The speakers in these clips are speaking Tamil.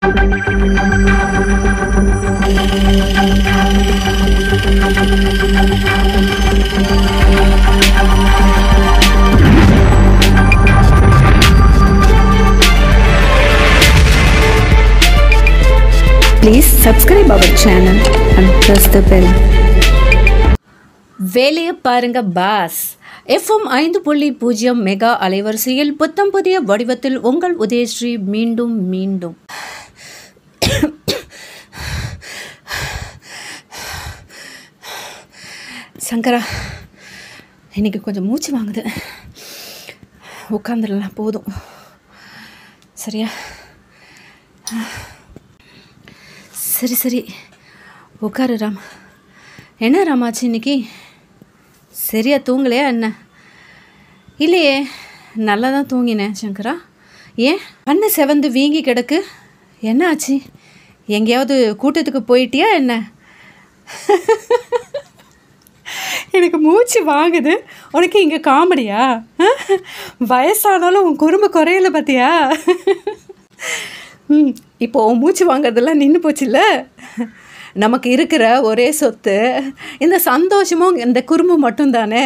Please subscribe our channel and press the bell. வேலையை பாருங்க பாஸ் எஃப்எம் ஐந்து புள்ளி பூஜ்ஜியம் மெகா அலைவரிசையில் புத்தம் புதிய வடிவத்தில் உங்கள் உதயஸ்ரீ மீண்டும் மீண்டும் சங்கரா இன்னைக்கு கொஞ்சம் மூச்சு வாங்குது உட்காந்துடலாம் போதும் சரியா சரி சரி உட்காரு ராம் என்ன ராமாச்சு இன்னைக்கு சரியா தூங்கலையா என்ன இல்லையே நல்லா தான் தூங்கினேன் சங்கரா ஏன் கண்ணு செவந்து வீங்கி கிடக்கு என்ன ஆச்சு எங்கேயாவது கூட்டத்துக்கு போயிட்டியா என்ன எனக்கு மூச்சு வாங்குது உனக்கு இங்கே காமெடியா வயசானாலும் உன் குறும்பு குறையல பார்த்தியா ம் இப்போ உன் மூச்சு வாங்குறதெல்லாம் நின்று போச்சுல்ல நமக்கு இருக்கிற ஒரே சொத்து இந்த சந்தோஷமும் இந்த குறும்பு மட்டும்தானே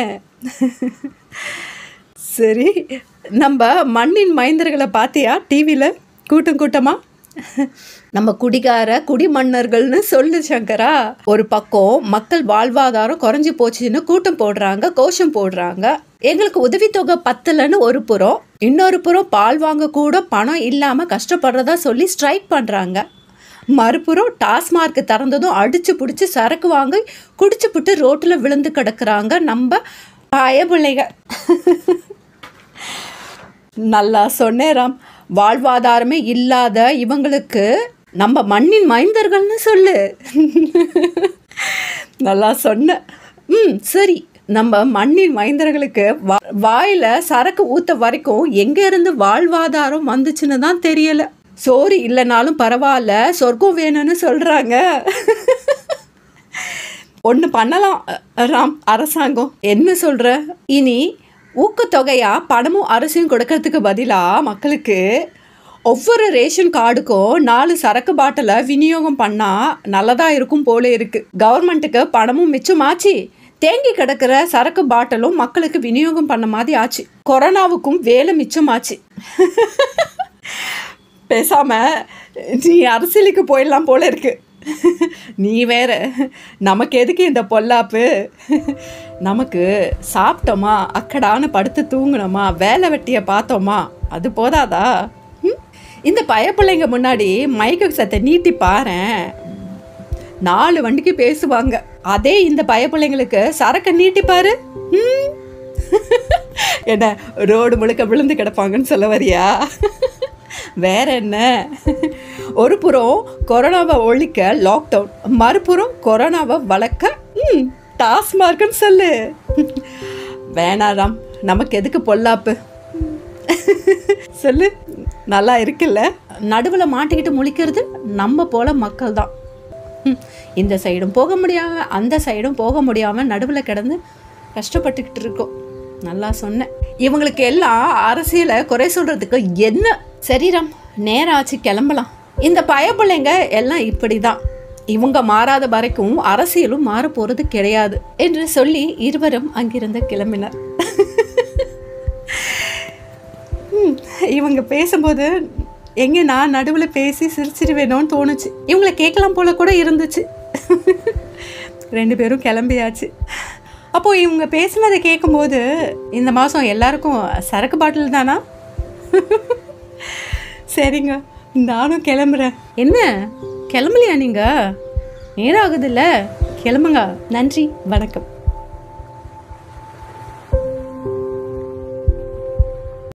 சரி நம்ம மண்ணின் மைந்தர்களை பார்த்தியா டிவியில் கூட்டம் கூட்டமாக நம்ம குடிகார குடிமன்னர்கள்னு சொல்லு சங்கரா ஒரு பக்கம் மக்கள் வாழ்வாதாரம் குறைஞ்சி போச்சுன்னு கூட்டம் போடுறாங்க கோஷம் போடுறாங்க எங்களுக்கு உதவித்தொகை பத்தலன்னு ஒரு புறம் இன்னொரு புறம் பால் வாங்க கூட பணம் இல்லாமல் கஷ்டப்படுறதா சொல்லி ஸ்ட்ரைக் பண்ணுறாங்க மறுபுறம் டாஸ்மார்க் திறந்ததும் அடிச்சு பிடிச்சி சரக்கு வாங்கி குடிச்சு புட்டு ரோட்டில் விழுந்து கிடக்குறாங்க நம்ம பயபிள்ளைக நல்லா சொன்னேன் ராம் வாழ்வாதாரமே இல்லாத இவங்களுக்கு நம்ம மண்ணின் மைந்தர்கள்னு சொல்லு நல்லா சொன்ன ம் சரி நம்ம மண்ணின் மைந்தர்களுக்கு வா வாயில் சரக்கு ஊற்ற வரைக்கும் எங்கேருந்து வாழ்வாதாரம் வந்துச்சுன்னு தான் தெரியல சோறு இல்லைனாலும் பரவாயில்ல சொர்க்கம் வேணும்னு சொல்கிறாங்க ஒன்று பண்ணலாம் ராம் அரசாங்கம் என்ன சொல்கிற இனி ஊக்கத்தொகையாக பணமும் அரிசியும் கொடுக்கறதுக்கு பதிலாக மக்களுக்கு ஒவ்வொரு ரேஷன் கார்டுக்கும் நாலு சரக்கு பாட்டிலை விநியோகம் பண்ணால் நல்லதாக இருக்கும் போல இருக்குது கவர்மெண்ட்டுக்கு பணமும் மிச்சமாச்சு தேங்கி கிடக்கிற சரக்கு பாட்டிலும் மக்களுக்கு விநியோகம் பண்ண மாதிரி ஆச்சு கொரோனாவுக்கும் வேலை மிச்சமாச்சு பேசாம நீ அரசியலுக்கு போயிடலாம் போல இருக்கு நீ வேற நமக்கு எதுக்கு இந்த பொல்லாப்பு நமக்கு சாப்பிட்டோமா அக்கடான்னு படுத்து தூங்கினோமா வேலை வெட்டியை பார்த்தோமா அது போதாதா ம்? இந்த பயப்பிள்ளைங்க முன்னாடி மைக்கு சத்தை நீட்டி பாரேன் நாலு வண்டிக்கு பேசுவாங்க அதே இந்த பயப்பிள்ளைங்களுக்கு சரக்கை நீட்டிப்பாரு ம்? என்ன ரோடு முழுக்க விழுந்து கிடப்பாங்கன்னு சொல்ல வரியா வேற என்ன ஒரு புறம் கொரோனாவை ஒழிக்க லாக்டவுன் மறுபுறம் கொரோனாவை வளர்க்க ம் டாஸ்மார்க்குன்னு சொல்லு வேணாராம் நமக்கு எதுக்கு பொல்லாப்பு சொல்லு நல்லா இருக்குல்ல நடுவில் மாட்டிக்கிட்டு முழிக்கிறது நம்ம போல மக்கள் தான் ம், இந்த சைடும் போக முடியாமல் அந்த சைடும் போக முடியாமல் நடுவில் கிடந்து கஷ்டப்பட்டுக்கிட்டு இருக்கோம் நல்லா சொன்னேன் இவங்களுக்கு எல்லாம் அரசியலை குறை சொல்கிறதுக்கு என்ன சரீரம் நேரம் ஆச்சு கிளம்பலாம் இந்த பயப்பிள்ளைங்க எல்லாம் இப்படி தான் இவங்க மாறாத வரைக்கும் அரசியலும் மாற போகிறது கிடையாது என்று சொல்லி இருவரும் அங்கிருந்து கிளம்பினர் ம், இவங்க பேசும்போது எங்கே நான் நடுவில் பேசி சிரிச்சிடுவேணும்னு தோணுச்சு இவங்களை கேட்கலாம் போல கூட இருந்துச்சு ரெண்டு பேரும் கிளம்பியாச்சு அப்போது இவங்க பேசுனதை கேட்கும்போது இந்த மாதம் எல்லாருக்கும் சரக்கு பாட்டில் தானா சரிங்க நானும் கிளம்புறேன் என்ன கிளம்பலையா நீங்கள் நேரம் ஆகுதுல்ல கிளம்புங்க நன்றி வணக்கம்